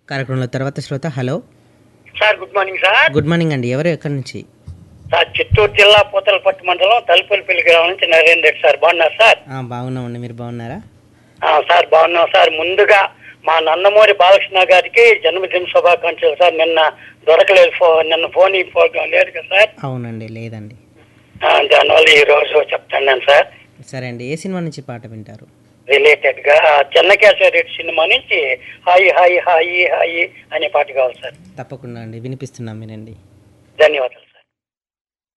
కార్యక్రమంలో తర్వాత శ్రోత hello sir good morning sir good morning అండి ఎవరు ఎక్కడి నుంచి సార్ చిత్తూరు జిల్లా పూతలపట్టు మండలం తలుపులపల్లి గ్రామం నుంచి నరేంద్ర రెడ్డి సార్ బాగున్నారు సార్ ఆ, బాగున్నామండి మీరు బాగున్నారా ఆ, సార్ బాగున్నాం సార్ ముందుగా మా నందమూరి బాలకృష్ణ గారికి జన్మదిన శుభాకాంక్షలు సార్ నిన్న దొరకలేదు ఫో నిన్న ఫోన్ ఈ ప్రోగ్రాం లేదు కదా సార్ అవునండి లేదండి ఆ, దానివల్ల ఈ రోజు చెప్తాను సార్ సరే అండి ఏ సినిమా నుంచి పాట వింటారు రిలేటెడ్ గా చెన్నకేశ్వర రెడ్డి సినిమా నుంచి హాయి హాయి హాయి హాయి అనే పాట కావాలి సార్ తప్పకుండా అండి వినిపిస్తున్నాం వినండి ధన్యవాదాలు